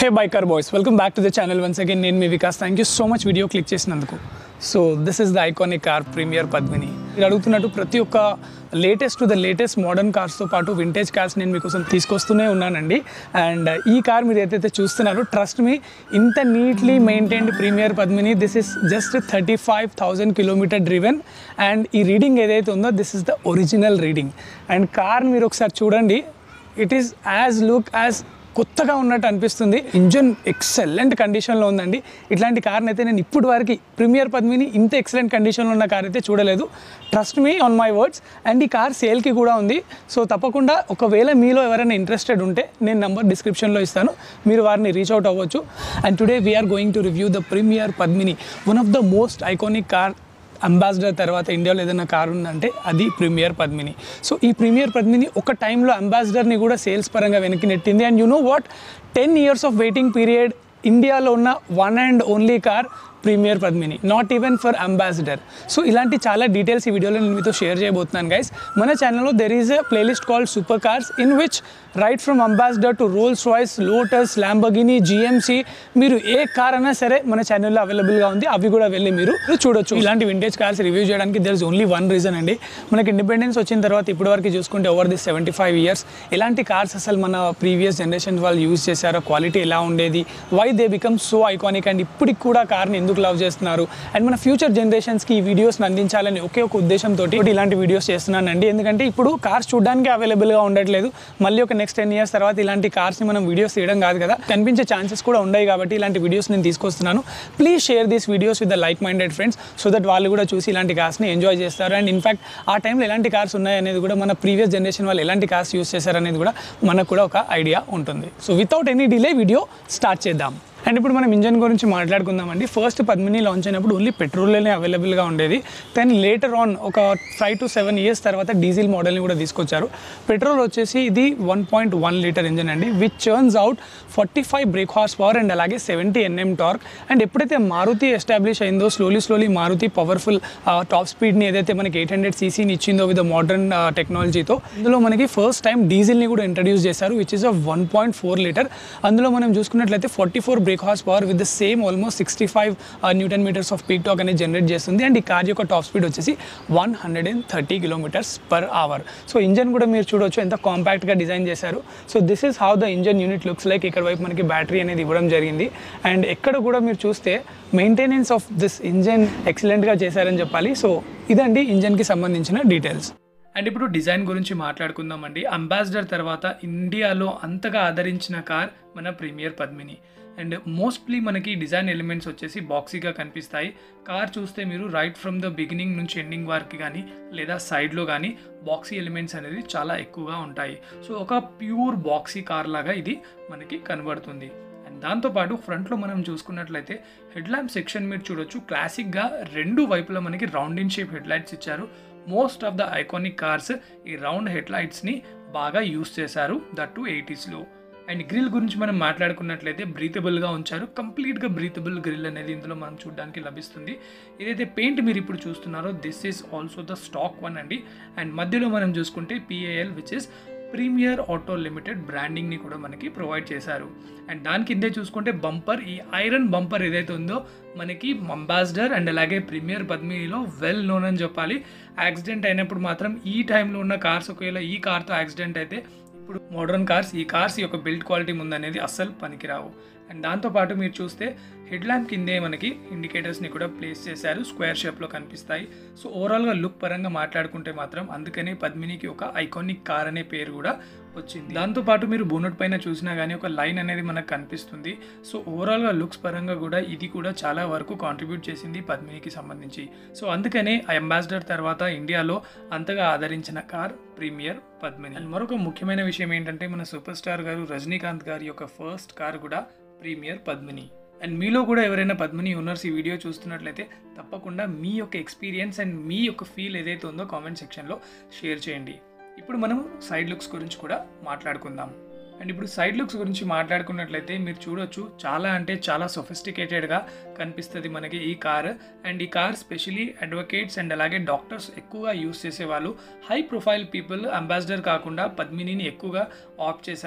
hey biker boys welcome back to the channel once again నేను మీ Vikas thank you so much video click చేసినందుకు so this is the iconic car Premier Padmini మీరు అడుగుతున్నట్టు ప్రతి ఒక్క latest to the latest modern కార్స్తో పాటు vintage cars నేను మీకోసం తీసుకొస్తూనే ఉన్నానండి అండ్ ఈ కార్ మీరు ఏదైతే చూస్తున్నారో ట్రస్ట్ మీ ఇంత neatly maintained Premier Padmini this is just thirty five thousand kilometre driven and ఈ రీడింగ్ ఏదైతే ఉందో this is the original reading and car మీరు ఒకసారి చూడండి it is as look as కొత్తగా ఉన్నట్టు అనిపిస్తుంది ఇంజన్ ఎక్సలెంట్ కండిషన్లో ఉందండి ఇట్లాంటి కార్ని అయితే నేను ఇప్పుడు వరకు ప్రీమియర్ పద్మిని ఇంత ఎక్సలెంట్ కండిషన్లో ఉన్న కార్ అయితే చూడలేదు trust me on my words and ఈ కార్ సేల్కి కూడా ఉంది సో తప్పకుండా ఒకవేళ మీలో ఎవరైనా ఇంట్రెస్టెడ్ ఉంటే నేను నంబర్ డిస్క్రిప్షన్లో ఇస్తాను మీరు వారిని రీచ్ అవుట్ అవ్వచ్చు and today we are going to review the premier Padmini one of the most iconic car Ambassador తర్వాత ఇండియాలో ఏదైనా కార్ ఉందంటే అది ప్రీమియర్ పద్మిని సో ఈ ప్రీమియర్ పద్మిని ఒక టైంలో అంబాసిడర్ని కూడా సేల్స్ పరంగా వెనక్కి నెట్టింది and you know what ten years of waiting period ఇండియాలో ఉన్న one and only car Premier Padmini not even for Ambassador so ఇలాంటి చాలా డీటెయిల్స్ ఈ వీడియోలో నేను మీతో షేర్ చేయబోతున్నాను గైస్ మన ఛానల్లో there is a playlist called super cars in which right from Ambassador to Rolls Royce Lotus Lamborghini GMC మీరు ఏ కార్ అయినా సరే మన ఛానల్లో అవైలబుల్గా ఉంది అవి కూడా వెళ్ళి మీరు చూడొచ్చు ఇలాంటి వింటేజ్ కార్స్ రివ్యూ చేయడానికి there is only one reason అండి మనకి ఇండిపెండెన్స్ వచ్చిన తర్వాత ఇప్పటివరకు చూసుకుంటే over the seventy five years ఎలాంటి కార్స్ అసలు మన ప్రీవియస్ జనరేషన్ వాళ్ళు యూజ్ చేశారో క్వాలిటీ ఎలా ఉండేది why they become so iconic and ఇప్పటికి కూడా కార్ని ఎందుకు లవ్ చేస్తున్నారు అండ్ మన ఫ్యూచర్ జనరేషన్స్కి ఈ వీడియోస్ని అందించాలని ఒకే ఒక ఉద్దేశంతో ఇలాంటి వీడియోస్ చేస్తున్నానండి ఎందుకంటే ఇప్పుడు కార్స్ చూడడానికి అవైలబుల్గా ఉండట్లేదు మళ్ళీ ఒక నెక్స్ట్ టెన్ ఇయర్స్ తర్వాత ఇలాంటి కార్స్ని మనం వీడియోస్ తీయడం కాదు కదా కనిపించే ఛాన్సెస్ కూడా ఉన్నాయి కాబట్టి ఇలాంటి వీడియోస్ నేను తీసుకొస్తున్నాను please share these videos with the like minded friends so that వాళ్ళు కూడా చూసి ఇలాంటి కార్స్ని ఎంజాయ్ చేస్తారు అండ్ ఇన్ఫాక్ట్ ఆ టైంలో ఎలాంటి కార్స్ ఉన్నాయి అనేది కూడా మన ప్రీవియస్ జనరేషన్ వాళ్ళు ఎలాంటి కార్స్ యూస్ చేశారనేది కూడా మనకు కూడా ఒక ఐడియా ఉంటుంది so without any delay video start చేద్దాం అండ్ ఇప్పుడు మనం ఇంజన్ గురించి మాట్లాడుకుందామండి ఫస్ట్ పద్మిని లాంచ్ అయినప్పుడు ఓన్లీ పెట్రోల్లోనే అవైలబుల్గా ఉండేది దెన్ లేటర్ ఆన్ ఒక ఫైవ్ టు సెవెన్ ఇయర్స్ తర్వాత డీజిల్ మోడల్ని కూడా తీసుకొచ్చారు పెట్రోల్ వచ్చేసి ఇది one point one litre engine అండి which churns out forty five brake horse power and అలాగే సెవెంటీ ఎన్ఎం టార్క్ అండ్ ఎప్పుడైతే మారుతి ఎస్టాబ్లిష్ అయిందో slowly slowly Maruti powerful top స్పీడ్ని ఏదైతే మనకి ఎయిట్ హండ్రెడ్ సీసీని ఇచ్చిందో విత్ మోడర్న్ టెక్నాలజీతో ఇందులో మనకి ఫస్ట్ టైం డీజిల్ని కూడా ఇంట్రడ్యూస్ చేశారు which is a one point four litre అందులో మనం చూసుకున్నట్లయితే forty four brake horse power with the same almost sixty five newton metres of peak torque అనేది జనరేట్ చేస్తుంది అండ్ ఈ కార్ యొక్క టాప్ స్పీడ్ వచ్చేసి one hundred and thirty kilometres per hour so engine కూడా మీరు చూడొచ్చు ఎంత కాంపాక్ట్గా డిజైన్ చేశారు so this is how the engine unit looks like ఇక్కడ వైపు మనకి బ్యాటరీ అనేది ఇవ్వడం జరిగింది అండ్ ఎక్కడ కూడా మీరు చూస్తే మెయింటెనెన్స్ ఆఫ్ దిస్ ఇంజన్ ఎక్సలెంట్గా చేశారని చెప్పాలి సో ఇదండి ఇంజన్కి సంబంధించిన డీటెయిల్స్ అండ్ ఇప్పుడు డిజైన్ గురించి మాట్లాడుకుందామండి అంబాసిడర్ తర్వాత ఇండియాలో అంతగా ఆదరించిన కార్ మన ప్రీమియర్ పద్మిని అండ్ మోస్ట్లీ మనకి డిజైన్ ఎలిమెంట్స్ వచ్చేసి బాక్సీగా కనిపిస్తాయి కార్ చూస్తే మీరు రైట్ ఫ్రమ్ ద బిగినింగ్ నుంచి ఎండింగ్ వరకు కానీ లేదా సైడ్లో కానీ బాక్సీ ఎలిమెంట్స్ అనేది చాలా ఎక్కువగా ఉంటాయి సో ఒక ప్యూర్ బాక్సీ కార్ లాగా ఇది మనకి కనబడుతుంది అండ్ దాంతోపాటు ఫ్రంట్లో మనం చూసుకున్నట్లయితే హెడ్ ల్యాంప్ సెక్షన్ మీరు చూడొచ్చు క్లాసిక్గా రెండు వైపులా మనకి round in shape head lights ఇచ్చారు most of the iconic cars ఈ రౌండ్ హెడ్ లైట్స్ని బాగా యూస్ చేశారు దట్ టు ఎయిటీస్లో అండ్ గ్రిల్ గురించి మనం మాట్లాడుకున్నట్లయితే బ్రీతబుల్గా ఉంచారు కంప్లీట్గా బ్రీతబుల్ గ్రిల్ అనేది ఇందులో మనం చూడడానికి లభిస్తుంది ఏదైతే పెయింట్ మీరు ఇప్పుడు చూస్తున్నారో this is also the stock one అండి అండ్ మధ్యలో మనం చూసుకుంటే PAL which is Premier auto limited బ్రాండింగ్ని కూడా మనకి ప్రొవైడ్ చేశారు అండ్ దాని కిందే చూసుకుంటే బంపర్ ఈ ఐరన్ బంపర్ ఏదైతే ఉందో మనకి అంబాసిడర్ అండ్ అలాగే ప్రీమియర్ పద్మినిలో వెల్ నోన్ అని చెప్పాలి యాక్సిడెంట్ అయినప్పుడు మాత్రం ఈ టైంలో ఉన్న కార్స్ ఒకవేళ ఈ కార్తో యాక్సిడెంట్ అయితే ఇప్పుడు మోడర్న్ కార్స్ ఈ కార్స్ యొక్క బిల్డ్ క్వాలిటీ ముందనేది అస్సలు పనికిరావు అండ్ దాంతోపాటు మీరు చూస్తే హెడ్ ల్యాంప్ కిందే మనకి ఇండికేటర్స్ని కూడా ప్లేస్ చేశారు స్క్వేర్ షేప్లో కనిపిస్తాయి సో ఓవరాల్గా లుక్ పరంగా మాట్లాడుకుంటే మాత్రం అందుకనే పద్మినికి ఒక ఐకానిక్ కార్ అనే పేరు కూడా వచ్చింది దాంతోపాటు మీరు బోనట్ పైన చూసినా కానీ ఒక లైన్ అనేది మనకు కనిపిస్తుంది సో ఓవరాల్గా లుక్స్ పరంగా కూడా ఇది కూడా చాలా వరకు కాంట్రిబ్యూట్ చేసింది పద్మినికి సంబంధించి సో అందుకనే ఆ అంబాసిడర్ తర్వాత ఇండియాలో అంతగా ఆదరించిన కార్ ప్రీమియర్ పద్మిని అండ్ మరొక ముఖ్యమైన విషయం ఏంటంటే మన సూపర్ స్టార్ గారు రజనీకాంత్ గారి యొక్క ఫస్ట్ కార్ కూడా ప్రీమియర్ పద్మిని అండ్ మీలో కూడా ఎవరైనా పద్మిని ఓనర్స్ ఈ వీడియో చూస్తున్నట్లయితే తప్పకుండా మీ యొక్క ఎక్స్పీరియన్స్ అండ్ మీ యొక్క ఫీల్ ఏదైతే ఉందో కామెంట్ సెక్షన్లో షేర్ చేయండి ఇప్పుడు మనం సైడ్ లుక్స్ గురించి కూడా మాట్లాడుకుందాం అండ్ ఇప్పుడు సైడ్ లుక్స్ గురించి మాట్లాడుకున్నట్లయితే మీరు చూడొచ్చు చాలా అంటే చాలా సొఫిస్టికేటెడ్గా కనిపిస్తుంది మనకి ఈ కార్ అండ్ ఈ కార్ స్పెషలీ అడ్వకేట్స్ అండ్ అలాగే డాక్టర్స్ ఎక్కువగా యూస్ చేసేవాళ్ళు హై ప్రొఫైల్ పీపుల్ అంబాసిడర్ కాకుండా పద్మినిని ఎక్కువగా ఆప్ట్ చేశారు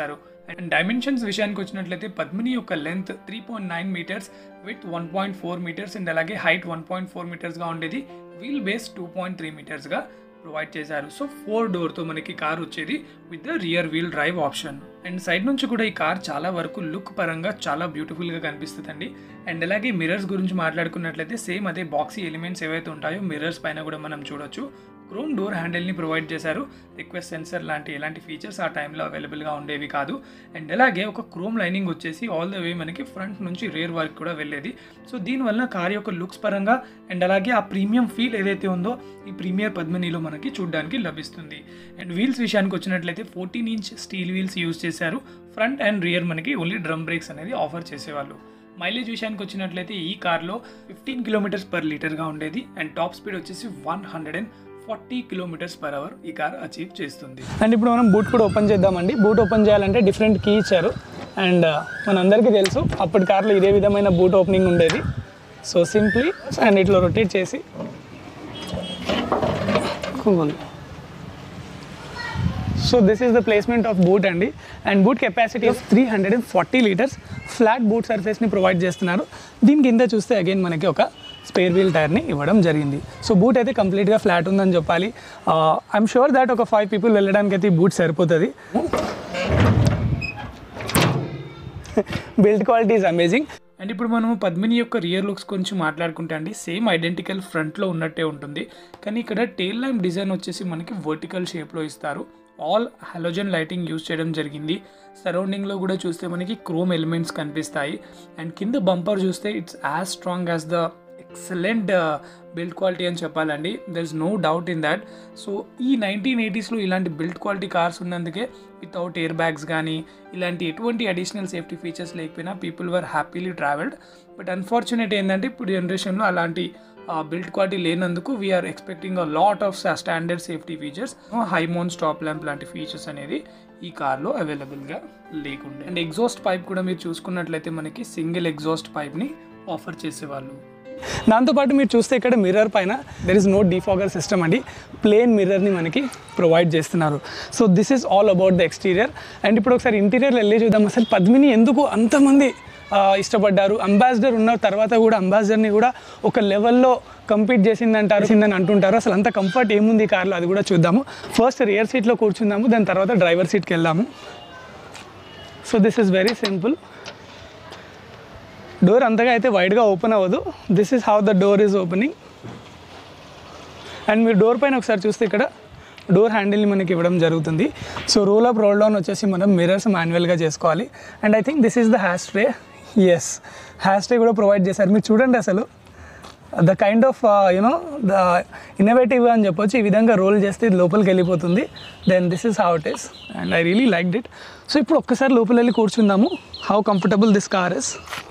అండ్ డైమెన్షన్స్ విషయానికి వచ్చినట్లయితే పద్మిని యొక్క length three point nine metres with one point four metres and అలాగే హైట్ వన్ పాయింట్ ఫోర్ మీటర్స్గా ఉండేది wheel base two point three మీటర్స్గా ప్రొవైడ్ చేశారు సో ఫోర్ డోర్తో మనకి కార్ వచ్చేది with the rear wheel drive option and side నుంచి కూడా ఈ కార్ చాలా వరకు లుక్ పరంగా చాలా బ్యూటిఫుల్గా కనిపిస్తుందండి అండ్ అలాగే మిర్రర్స్ గురించి మాట్లాడుకున్నట్లయితే సేమ్ అదే బాక్సీ ఎలిమెంట్స్ ఏవైతే ఉంటాయో మిర్రర్స్ పైన కూడా మనం చూడొచ్చు క్రోమ్ డోర్ హ్యాండిల్ని ప్రొవైడ్ చేశారు రిక్వెస్ట్ సెన్సర్ లాంటి ఎలాంటి ఫీచర్స్ ఆ టైంలో అవైలబుల్గా ఉండేవి కాదు అండ్ అలాగే ఒక క్రోమ్ లైనింగ్ వచ్చేసి ఆల్ ద వే మనకి ఫ్రంట్ నుంచి రేర్ వరకు కూడా వెళ్ళేది సో దీనివల్ల కార్ యొక్క లుక్స్ పరంగా అండ్ అలాగే ఆ ప్రీమియం ఫీల్ ఏదైతే ఉందో ఈ ప్రీమియర్ పద్మినిలో మనకి చూడడానికి లభిస్తుంది అండ్ వీల్స్ విషయానికి వచ్చినట్లయితే fourteen inch steel wheels use చేశారు ఫ్రంట్ అండ్ రియర్ మనకి ఓన్లీ డ్రమ్ బ్రేక్స్ అనేది ఆఫర్ చేసేవాళ్ళు మైలేజ్ విషయానికి వచ్చినట్లయితే ఈ కార్లో ఫిఫ్టీన్ కిలోమీటర్స్ పర్ లీటర్గా ఉండేది అండ్ టాప్ స్పీడ్ వచ్చేసి one hundred and forty kilometres per hour ఈ కార్ అచీవ్ చేస్తుంది అండ్ ఇప్పుడు మనం బూట్ కూడా ఓపెన్ చేద్దామండి బూట్ ఓపెన్ చేయాలంటే డిఫరెంట్ కీ ఇచ్చారు అండ్ మనందరికీ తెలుసు అప్పటి కార్లో ఇదే విధమైన బూట్ ఓపెనింగ్ ఉండేది సో సింప్లీ అండ్ ఇట్లా రొటేట్ చేసి cool so this is the placement of boot అండి and boot capacity of three hundred and forty litres flat boot సర్ఫేస్ని ప్రొవైడ్ చేస్తున్నారు దీని కింద చూస్తే అగైన్ మనకి ఒక స్పేర్ వీల్ టైర్ని ఇవ్వడం జరిగింది సో బూట్ అయితే కంప్లీట్గా ఫ్లాట్ ఉందని చెప్పాలి ఐఎమ్ షూర్ దాట్ ఒక ఫైవ్ పీపుల్ వెళ్ళడానికి అయితే ఈ బూట్ సరిపోతుంది build quality is amazing and ఇప్పుడు మనం పద్మిని యొక్క రియర్ లుక్స్ గురించి మాట్లాడుకుంటే అండి సేమ్ ఐడెంటికల్ ఫ్రంట్లో ఉన్నట్టే ఉంటుంది కానీ ఇక్కడ టెయిల్ ల్యాంప్ డిజైన్ వచ్చేసి మనకి వర్టికల్ షేప్లో ఇస్తారు ఆల్ హలోజన్ లైటింగ్ యూజ్ చేయడం జరిగింది సరౌండింగ్లో కూడా చూస్తే మనకి క్రోమ్ ఎలిమెంట్స్ కనిపిస్తాయి అండ్ కింద బంపర్ చూస్తే it's as strong as the excellent build quality అని చెప్పాలండి there is no doubt in that so ఈ నైన్టీన్ ఎయిటీస్లో ఇలాంటి బిల్డ్ క్వాలిటీ కార్స్ ఉన్నందుకే వితౌట్ ఎయిర్ బ్యాగ్స్ కానీ ఇలాంటి ఎటువంటి అడిషనల్ సేఫ్టీ ఫీచర్స్ లేకపోయినా people were happily travelled but unfortunate ఏంటంటే ఇప్పుడు జనరేషన్లో అలాంటి బిల్డ్ క్వాలిటీ లేనందుకు we are expecting a lot of standard safety features high mount stop lamp లాంటి ఫీచర్స్ అనేది ఈ కార్లో అవైలబుల్గా లేకుండే అండ్ ఎగ్జాస్ట్ పైప్ కూడా మీరు చూసుకున్నట్లయితే మనకి సింగిల్ ఎగ్జాస్ట్ పైప్ని ఆఫర్ చేసేవాళ్ళు దాంతోపాటు మీరు చూస్తే ఇక్కడ మిర్రర్ పైన there is no defogger system అండి ప్లేన్ మిర్రర్ని మనకి ప్రొవైడ్ చేస్తున్నారు so this is all about the exterior and ఇప్పుడు ఒకసారి ఇంటీరియర్ వెళ్ళి చూద్దాం అసలు పద్మిని ఎందుకు అంతమంది ఆ, ఇష్టపడ్డారు అంబాసిడర్ ఉన్న తర్వాత కూడా అంబాసిడర్ని కూడా ఒక లెవెల్లో కంపీట్ చేసిందంటారు చేసిందని అంటుంటారు అసలు అంత కంఫర్ట్ ఏముంది ఈ కార్లో అది కూడా చూద్దాము ఫస్ట్ రియర్ సీట్లో కూర్చుందాము దాని తర్వాత డ్రైవర్ సీట్కి వెళ్దాము so this is very simple door అంతగా అయితే వైడ్గా ఓపెన్ అవ్వదు this is how the door is opening and మీరు డోర్ పైన ఒకసారి చూస్తే ఇక్కడ డోర్ హ్యాండిల్ని మనకి ఇవ్వడం జరుగుతుంది so roll up roll down వచ్చేసి మనం మిరర్స్ మాన్యువల్గా చేసుకోవాలి and I think this is the ashtray yes ashtray కూడా ప్రొవైడ్ చేశారు మీరు చూడండి అసలు the kind of you know the innovative అని చెప్పొచ్చు ఈ విధంగా రోల్ చేస్తే ఇది లోపలికి వెళ్ళిపోతుంది then this is how it is and I really like it so ఇప్పుడు ఒక్కసారి లోపల వెళ్ళి కూర్చుందాము how comfortable this car is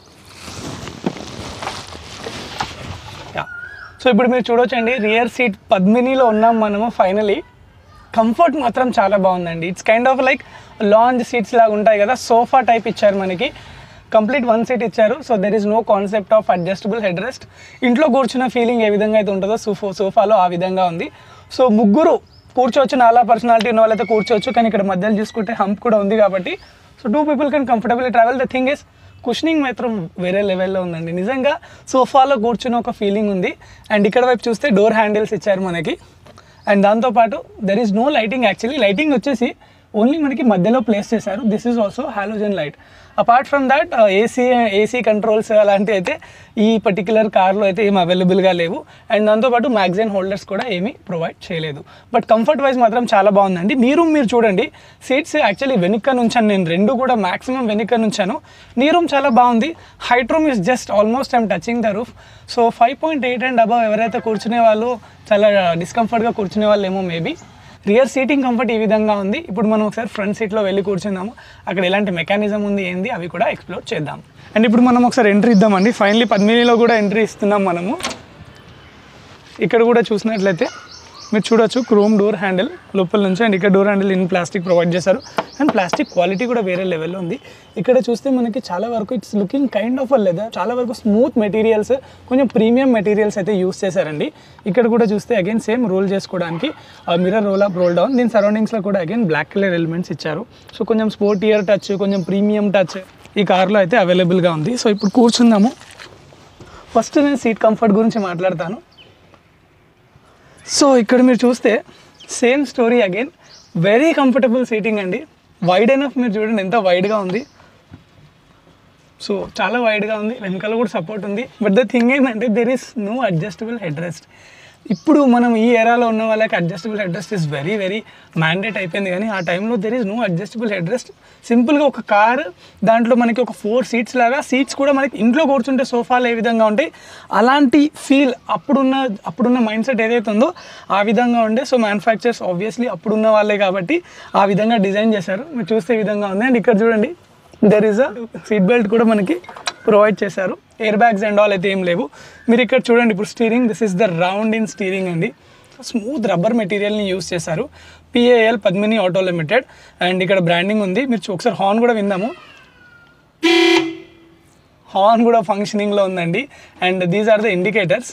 yeah so ఇప్పుడు మీరు చూడొచ్చండి రియర్ సీట్ పద్మినిలో ఉన్నాం మనము ఫైనలీ కంఫర్ట్ మాత్రం చాలా బాగుందండి it's kind of like lounge seats లాగా ఉంటాయి కదా సోఫా టైప్ ఇచ్చారు మనకి కంప్లీట్ వన్ సీట్ ఇచ్చారు so there is no concept of adjustable headrest ఇంట్లో కూర్చున్న ఫీలింగ్ ఏ విధంగా అయితే ఉంటుందో సోఫో సోఫాలో ఆ విధంగా ఉంది సో ముగ్గురు కూర్చోవచ్చు నాలా పర్సనాలిటీ ఉన్న వాళ్ళైతే కూర్చోవచ్చు కానీ ఇక్కడ మధ్యలో చూసుకుంటే హంప్ కూడా ఉంది కాబట్టి so two people can comfortable travel the thing is cushioning మాత్రం వేరే లెవెల్లో ఉందండి నిజంగా సోఫాలో కూర్చుని ఒక ఫీలింగ్ ఉంది అండ్ ఇక్కడ వైపు చూస్తే డోర్ హ్యాండిల్స్ ఇచ్చారు మనకి అండ్ దాంతోపాటు there is no lighting actually lighting వచ్చేసి ఓన్లీ మనకి మధ్యలో ప్లేస్ చేశారు this is also halogen light apart from that AC AC controls అలాంటివి అయితే ఈ పర్టికులర్ కార్లో అయితే ఏమి అవైలబుల్గా లేవు అండ్ దాంతోపాటు మ్యాగజైన్ హోల్డర్స్ కూడా ఏమీ ప్రొవైడ్ చేయలేదు బట్ కంఫర్ట్ వైజ్ మాత్రం చాలా బాగుందండి నీ రూమ్ మీరు చూడండి సీట్స్ యాక్చువల్లీ వెనుక నుంచాను నేను రెండు కూడా మాక్సిమం వెనుక నుంచాను నీ రూమ్ చాలా బాగుంది height room is just almost I'm touching the roof so five point eight and above ఎవరైతే కూర్చునే వాళ్ళు చాలా డిస్కంఫర్ట్గా కూర్చునే వాళ్ళు ఏమో మేబీ రియర్ సీటింగ్ కంఫర్ట్ ఈ విధంగా ఉంది ఇప్పుడు మనం ఒకసారి ఫ్రంట్ సీట్లో వెళ్ళి కూర్చుందాము అక్కడ ఎలాంటి మెకానిజం ఉంది ఏంది అవి కూడా ఎక్స్ప్లోర్ చేద్దాం అండ్ ఇప్పుడు మనం ఒకసారి ఎంట్రీ ఇద్దామండి ఫైనలీ పద్మినిలో కూడా ఎంట్రీ ఇస్తున్నాం మనము ఇక్కడ కూడా చూసినట్లయితే మీరు చూడొచ్చు క్రోమ్ డోర్ హ్యాండిల్ లోపల నుంచి అండ్ ఇక్కడ door handle in plastic provide చేశారు అండ్ ప్లాస్టిక్ క్వాలిటీ కూడా వేరే లెవెల్లో ఉంది ఇక్కడ చూస్తే మనకి చాలా వరకు it's looking kind of a leather చాలా వరకు స్మూత్ మెటీరియల్స్ కొంచెం ప్రీమియం మెటీరియల్స్ అయితే యూస్ చేశారండి ఇక్కడ కూడా చూస్తే అగైన్ సేమ్ రోల్ చేసుకోవడానికి mirror roll up roll down దీని సరౌండింగ్స్లో కూడా అగైన్ బ్లాక్ కలర్ ఎలిమెంట్స్ ఇచ్చారు సో కొంచెం స్పోర్ట్ ఇయర్ టచ్ కొంచెం ప్రీమియం టచ్ ఈ కార్లో అయితే అవైలబుల్గా ఉంది సో ఇప్పుడు కూర్చుందాము ఫస్ట్ నేను సీట్ కంఫర్ట్ గురించి మాట్లాడతాను సో ఇక్కడ మీరు చూస్తే same story again very comfortable seating అండి వైడ్ ఎనఫ్ మీరు చూడండి ఎంత వైడ్గా ఉంది సో చాలా వైడ్గా ఉంది వెనకాల కూడా సపోర్ట్ ఉంది బట్ ద థింగ్ ఏంటంటే there is no adjustable headrest ఇప్పుడు మనం ఈ ఏరాలో ఉన్న వాళ్ళకి adjustable headrest is very very mandate అయిపోయింది కానీ ఆ టైంలో there is no adjustable headrest సింపుల్గా ఒక కార్ దాంట్లో మనకి ఒక ఫోర్ సీట్స్ లాగా సీట్స్ కూడా మనకి ఇంట్లో కూర్చుంటే సోఫాలు ఏ విధంగా ఉంటాయి అలాంటి ఫీల్ అప్పుడున్న అప్పుడున్న మైండ్ సెట్ ఏదైతే ఉందో ఆ విధంగా ఉండే సో మ్యానుఫ్యాక్చర్స్ ఆబ్వియస్లీ అప్పుడున్న వాళ్ళే కాబట్టి ఆ విధంగా డిజైన్ చేశారు మీరు చూస్తే ఈ విధంగా ఉంది అండ్ ఇక్కడ చూడండి there is a seat belt కూడా మనకి ప్రొవైడ్ చేశారు ఎయిర్ బ్యాగ్స్ అండ్ ఆల్ అయితే ఏం లేవు మీరు ఇక్కడ చూడండి ఇప్పుడు steering this is the round in steering అండి స్మూత్ రబ్బర్ మెటీరియల్ని యూస్ చేశారు PAL Padmini auto limited and ఇక్కడ బ్రాండింగ్ ఉంది మీరు చూ- ఒకసారి హార్న్ కూడా విందాము హార్న్ కూడా ఫంక్షనింగ్లో ఉందండి and these are the indicators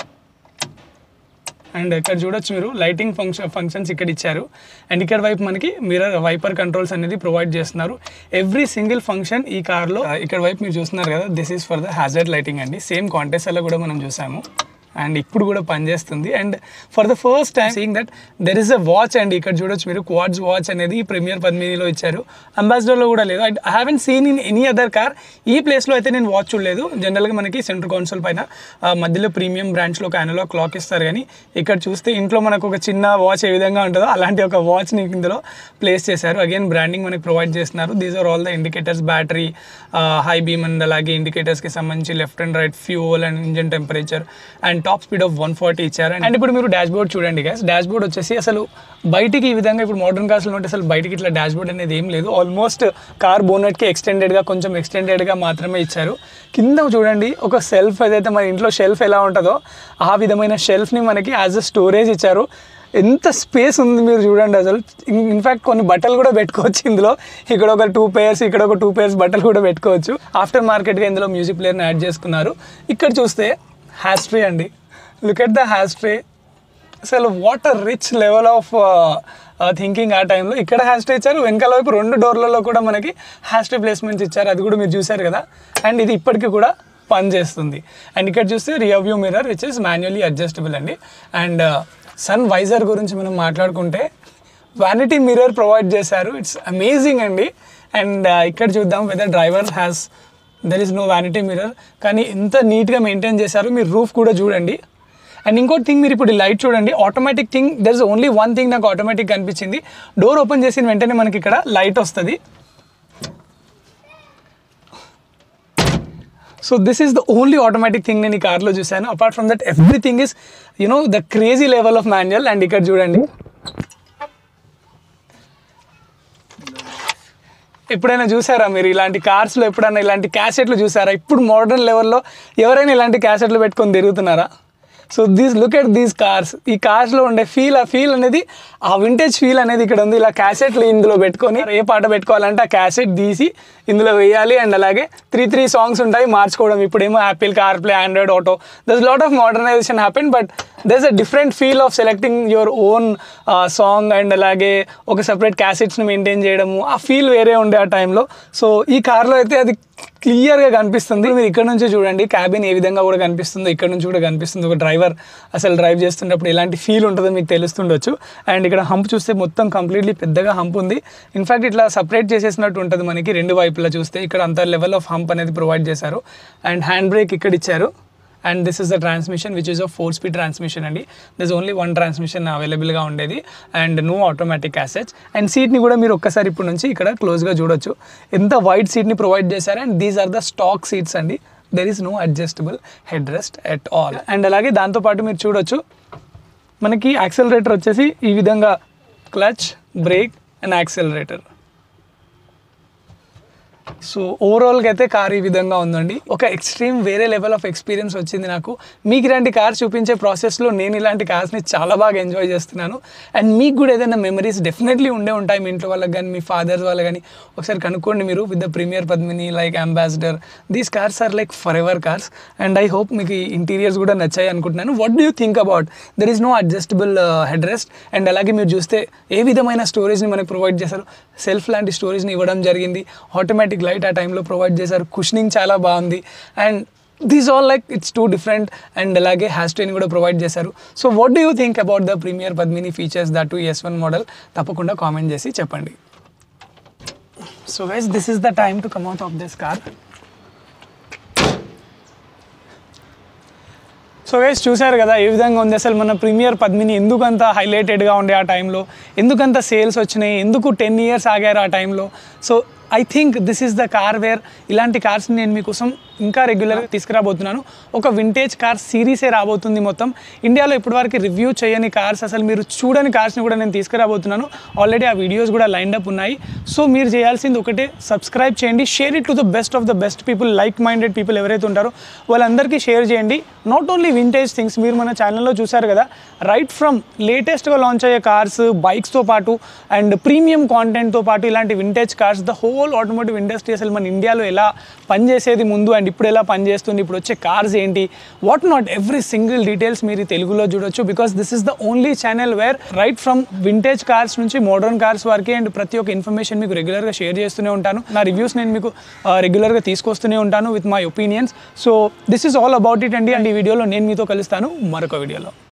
and ఇక్కడ చూడొచ్చు మీరు లైటింగ్ ఫంక్షన్ ఫంక్షన్స్ ఇక్కడ ఇచ్చారు అండ్ ఇక్కడ వైపు మనకి మిర్రర్ వైపర్ కంట్రోల్స్ అనేది ప్రొవైడ్ చేస్తున్నారు ఎవ్రీ సింగిల్ ఫంక్షన్ ఈ కార్లో ఇక్కడ వైపు మీరు చూస్తున్నారు కదా this is for the hazard lighting అండి సేమ్ కాంటెస్ట్లో కూడా మనం చూసాము అండ్ ఇప్పుడు కూడా పనిచేస్తుంది and for the first time seeing that there is a watch అండి ఇక్కడ చూడొచ్చు మీరు క్వాడ్స్ వాచ్ అనేది ఈ ప్రీమియర్ పద్మినిలో ఇచ్చారు అంబాసిడర్లో కూడా లేదు I haven't seen in any other car ఈ ప్లేస్లో అయితే నేను వాచ్ చూడలేదు జనరల్గా మనకి సెంటర్ కౌన్సిల్ పైన ఆ, మధ్యలో ప్రీమియం బ్రాంచ్లో ఒక అనలాగ్ క్లాక్ ఇస్తారు కానీ ఇక్కడ చూస్తే ఇంట్లో మనకు ఒక చిన్న వాచ్ ఏ విధంగా ఉంటుందో అలాంటి ఒక వాచ్ని ఇందులో ప్లేస్ చేశారు అగైన్ బ్రాండింగ్ మనకి ప్రొవైడ్ చేస్తున్నారు these are all the indicators battery high beam and అలాగే ఇండికేటర్స్కి సంబంధించి left and right fuel and engine temperature and top speed of one forty ఇచ్చారు అండ్ ఇప్పుడు మీరు డాష్ బోర్డ్ చూడండి గ్యాస్ డాష్ బోర్డ్ వచ్చేసి అసలు బయటికి ఈ విధంగా ఇప్పుడు మోడర్న్ కార్స్లో ఉంటే అసలు బయటికి ఇట్లా డాష్ బోర్డ్ అనేది ఏం లేదు ఆల్మోస్ట్ కార్ బోనెట్కి ఎక్స్టెండెడ్గా కొంచెం ఎక్స్టెండెడ్గా మాత్రమే ఇచ్చారు కింద చూడండి ఒక సెల్ఫ్ ఏదైతే మన ఇంట్లో షెల్ఫ్ ఎలా ఉంటుందో ఆ విధమైన షెల్ఫ్ని మనకి యాజ్ అ స్టోరేజ్ ఇచ్చారు ఎంత స్పేస్ ఉంది మీరు చూడండి అసలు ఇన్ఫ్యాక్ట్ కొన్ని బట్టలు కూడా పెట్టుకోవచ్చు ఇందులో ఇక్కడ ఒక టూ పేర్స్ ఇక్కడ ఒక టూ పేర్స్ బట్టలు కూడా పెట్టుకోవచ్చు ఆఫ్టర్ మార్కెట్గా ఇందులో మ్యూజిక్ ప్లేయర్ని యాడ్ చేసుకున్నారు ఇక్కడ చూస్తే హ్యాస్ట్రీ అండి లుక్ ఎట్ ద హ్యాస్ట్రీ అసలు what a rich level of thinking ఆ టైంలో ఇక్కడ హ్యాస్ట్రీ ఇచ్చారు వెనకాల వైపు రెండు డోర్లలో కూడా మనకి హ్యాస్ట్రీ ప్లేస్మెంట్స్ ఇచ్చారు అది కూడా మీరు చూశారు కదా అండ్ ఇది ఇప్పటికీ కూడా పని చేస్తుంది అండ్ ఇక్కడ చూస్తే rear view mirror which is manually adjustable అండి అండ్ సన్ వైజర్ గురించి మనం మాట్లాడుకుంటే వ్యానిటీ మిర్రర్ ప్రొవైడ్ చేశారు ఇట్స్ అమేజింగ్ అండి అండ్ ఇక్కడ చూద్దాం whether driver has there is no vanity mirror కానీ ఎంత నీట్గా మెయింటైన్ చేశారు మీరు రూఫ్ కూడా చూడండి అండ్ ఇంకోటి థింగ్ మీరు ఇప్పుడు లైట్ చూడండి automatic thing there is only one thing నాకు ఆటోమేటిక్ కనిపించింది డోర్ ఓపెన్ చేసిన వెంటనే మనకి ఇక్కడ లైట్ వస్తుంది so this is the only automatic thing నేను ఈ కార్లో చూశాను apart from that everything is you know the crazy level of manual and ఇక్కడ చూడండి ఎప్పుడైనా చూసారా మీరు ఇలాంటి కార్స్లో ఎప్పుడైనా ఇలాంటి క్యాసెట్లు చూసారా ఇప్పుడు మోడర్న్ లెవెల్లో ఎవరైనా ఇలాంటి క్యాసెట్లు పెట్టుకొని తిరుగుతున్నారా so these look at these cars ఈ కార్స్లో ఉండే ఫీల్ ఆ ఫీల్ అనేది ఆ వింటేజ్ ఫీల్ అనేది ఇక్కడ ఉంది ఇలా క్యాసెట్లు ఇందులో పెట్టుకొని ఏ పాట పెట్టుకోవాలంటే ఆ క్యాసెట్ తీసి ఇందులో వేయాలి అండ్ అలాగే త్రీ త్రీ సాంగ్స్ ఉంటాయి మార్చుకోవడం ఇప్పుడేమో Apple CarPlay Android auto there's lot of modernization happen but there's a different feel of selecting your own song and అలాగే ఒక సపరేట్ క్యాసెట్స్ని మెయింటైన్ చేయడము ఆ ఫీల్ వేరే ఉండే ఆ టైంలో సో ఈ కార్లో అయితే అది క్లియర్గా కనిపిస్తుంది మీరు ఇక్కడ నుంచి చూడండి క్యాబిన్ ఏ విధంగా కూడా కనిపిస్తుందో ఇక్కడ నుంచి కూడా కనిపిస్తుంది ఒక డ్రైవర్ అసలు డ్రైవ్ చేస్తున్నప్పుడు ఎలాంటి ఫీల్ ఉంటుందో మీకు తెలుస్తుండొచ్చు అండ్ ఇక్కడ హంప్ చూస్తే మొత్తం కంప్లీట్లీ పెద్దగా హంప్ ఉంది ఇన్ఫాక్ట్ ఇట్లా సపరేట్ చేసేసినట్టు ఉంటుంది మనకి రెండు వైపులా చూస్తే ఇక్కడ అంత లెవెల్ ఆఫ్ హంప్ అనేది ప్రొవైడ్ చేశారు అండ్ హ్యాండ్ బ్రేక్ ఇక్కడ ఇచ్చారు and this is the transmission which is a four speed transmission అండి దిస్ ఓన్లీ వన్ ట్రాన్స్మిషన్ అవైలబుల్గా ఉండేది and no automatic assets and సీట్ని కూడా మీరు ఒక్కసారి ఇప్పుడు నుంచి ఇక్కడ క్లోజ్గా చూడొచ్చు ఎంత వైడ్ సీట్ని ప్రొవైడ్ చేశారు and these are the stock seats అండి there is no adjustable headrest at all and అలాగే దాంతోపాటు మీరు చూడొచ్చు మనకి యాక్సెలరేటర్ వచ్చేసి ఈ విధంగా clutch brake and accelerator so ఓవరాల్గా అయితే కార్ ఈ విధంగా ఉందండి ఒక ఎక్స్ట్రీమ్ వేరే లెవెల్ ఆఫ్ ఎక్స్పీరియన్స్ వచ్చింది నాకు మీకు ఇలాంటి కార్ చూపించే ప్రాసెస్లో నేను ఇలాంటి కార్స్ని చాలా బాగా ఎంజాయ్ చేస్తున్నాను అండ్ మీకు కూడా ఏదైనా మెమరీస్ డెఫినెట్లీ ఉండే ఉంటాయి మీ ఇంట్లో వాళ్ళకి కానీ మీ ఫాదర్స్ వాళ్ళకి కానీ ఒకసారి కనుక్కోండి మీరు with the premier Padmini like Ambassador these cars are like forever cars and I hope మీకు ఈ ఇంటీరియర్స్ కూడా నచ్చాయి అనుకుంటున్నాను what do you think about there is no adjustable headrest and అలాగే మీరు చూస్తే ఏ విధమైన స్టోరేజ్ని మనకు ప్రొవైడ్ చేశారు సెల్ఫ్ లాంటి స్టోరేజ్ని ఇవ్వడం జరిగింది ఆటోమేటిక్ లైట్ ఆ టైంలో ప్రొవైడ్ చేశారు కుషనింగ్ చాలా బాగుంది and these all like it's too different and అలాగే హ్యాష్ ట్రైన్ కూడా ప్రొవైడ్ చేశారు so what do you think about the premier Padmini features that too S one model తప్పకుండా కామెంట్ చేసి చెప్పండి so guys this is the time to come out of this car so guys చూశారు కదా ఏ విధంగా ఉంది అసలు మన ప్రీమియర్ పద్మిని ఎందుకంత హైలైటెడ్గా ఉండే ఆ టైంలో ఎందుకంత సేల్స్ వచ్చినాయి ఎందుకు టెన్ ఇయర్స్ ఆగారు ఆ టైంలో so I think this is the car where ఇలాంటి కార్స్ని నేను మీకోసం ఇంకా రెగ్యులర్గా తీసుకురాబోతున్నాను ఒక వింటేజ్ కార్ సిరీసే రాబోతుంది మొత్తం ఇండియాలో ఇప్పటివరకు రివ్యూ చేయని కార్స్ అసలు మీరు చూడని కార్స్ని కూడా నేను తీసుకురాబోతున్నాను ఆల్రెడీ ఆ వీడియోస్ కూడా లైన్ అప్ ఉన్నాయి సో మీరు చేయాల్సింది ఒకటే సబ్స్క్రైబ్ చేయండి share it to the best of the best people like minded people ఎవరైతే ఉంటారో వాళ్ళందరికీ షేర్ చేయండి నాట్ ఓన్లీ వింటేజ్ థింగ్స్ మీరు మన ఛానల్లో చూసారు కదా రైట్ ఫ్రమ్ లేటెస్ట్గా లాంచ్ అయ్యే కార్స్ బైక్స్తో పాటు అండ్ ప్రీమియం కాంటెంట్తో పాటు ఇలాంటి vintage cars the whole automotive industry అసలు మన ఇండియాలో ఎలా పనిచేసేది ముందు అండ్ ఇప్పుడు ఎలా పనిచేస్తుంది ఇప్పుడు వచ్చే కార్స్ ఏంటి what not every single details మీరు ఈ తెలుగులో చూడొచ్చు because this is the only channel where right from vintage cars నుంచి మోడర్న్ కార్స్ వరకు అండ్ ప్రతి ఒక్క ఇన్ఫర్మేషన్ మీకు రెగ్యులర్గా షేర్ చేస్తూనే ఉంటాను నా రివ్యూస్ నేను మీకు రెగ్యులర్గా తీసుకొస్తూనే ఉంటాను with my opinions so this is all about it అండి అండ్ ఈ వీడియోలో నేను మీతో కలుస్తాను మరొక వీడియోలో